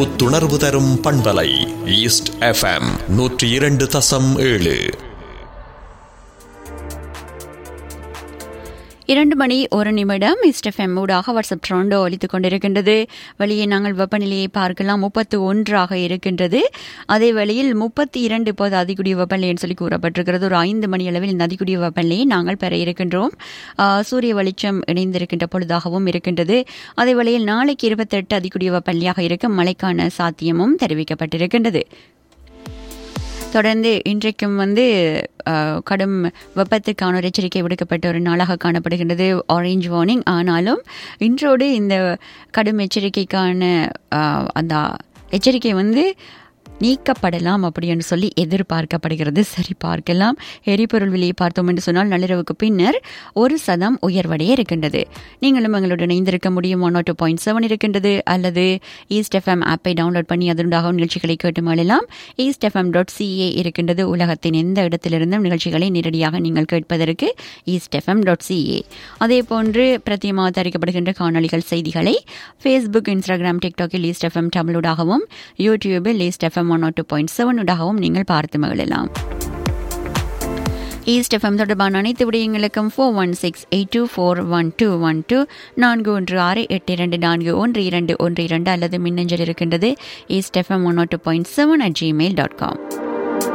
புத்துணர்வு தரும் பண்பலை ஈஸ்ட் எஃப்எம் நூற்றி இரண்டு தசம் ஏழு இரண்டு மணி ஒரு நிமிடம் இஸ்டெஃப்எம் ஊடாக வாட்ஸ்அப் ட்ரோண்டோ ஒலித்துக் கொண்டிருக்கின்றது வெளியே நாங்கள் வெப்பநிலையை பார்க்கலாம் முப்பத்து ஒன்றாக இருக்கின்றது அதே வேளையில் முப்பத்தி இரண்டு இப்போது அதிகுடிய வெப்பநிலைன்னு சொல்லி கூறப்பட்டிருக்கிறது ஒரு ஐந்து மணி அளவில் இந்த அதிகுடிய வெப்பநிலையை நாங்கள் பெற இருக்கின்றோம் ஆஹ், சூரிய வெளிச்சம் இணைந்திருக்கின்ற பொழுதாகவும் இருக்கின்றது அதே வேளையில் நாளைக்கு இருபத்தெட்டு அதிகுடிய வெப்பநிலையாக இருக்கும் மழைக்கான சாத்தியமும் தெரிவிக்கப்பட்டிருக்கின்றது தொடர்ந்து இன்றைக்கும் வந்து அஹ், கடும் வெப்பத்துக்கான ஒரு எச்சரிக்கை விடுக்கப்பட்ட ஒரு நாளாக காணப்படுகின்றது ஆரஞ்ச் வார்னிங் ஆனாலும் இன்றோடு இந்த கடும் எச்சரிக்கைக்கான அஹ், அந்த எச்சரிக்கை வந்து நீக்கப்படலாம் அப்படின்னு சொல்லி எதிர்பார்க்கப்படுகிறது சரி பார்க்கலாம் எரிபொருள் விலையை பார்த்தோம் என்று சொன்னால் நள்ளிரவுக்கு பின்னர் ஒரு சதம் உயர்வடைய இருக்கின்றது நீங்களும் எங்களுடன் இணைந்திருக்க முடியும் ஒன் டூ பாயிண்ட் செவன் இருக்கின்றது அல்லது ஈஸ்ட் எஃப்எம் ஆப்பை டவுன்லோட் பண்ணி அதனுடைய நிகழ்ச்சிகளை கேட்டு மழலாம் ஈஸ்ட் எஃப்எம் டாட் சிஏ இருக்கின்றது உலகத்தின் எந்த இடத்திலிருந்தும் நிகழ்ச்சிகளை நேரடியாக நீங்கள் கேட்பதற்கு ஈஸ்ட் எஃப்எம் டாட் சிஏ அதே போன்று பிரத்தியமாக தயாரிக்கப்படுகின்ற காணொளிகள் செய்திகளை ஃபேஸ்புக் இன்ஸ்டாகிராம் டிக்டாக்கில் ஈஸ்ட் எஃப்எம் தமிழூடாகவும் யூடியூபில் East FM one two point செவனுடாகவும் நீங்கள் பார்த்து மகிழலாம் ஈஸ்ட் எஃப்எம் தொடர்பான அனைத்து விடயங்களுக்கும் four one six eight two four one two one two நான்கு ஒன்று ஆறு எட்டு இரண்டு நான்கு ஒன்று இரண்டு ஒன்று இரண்டு அல்லது மின்னஞ்சல் இருக்கின்றது East FM one two point seven at Gmail dot com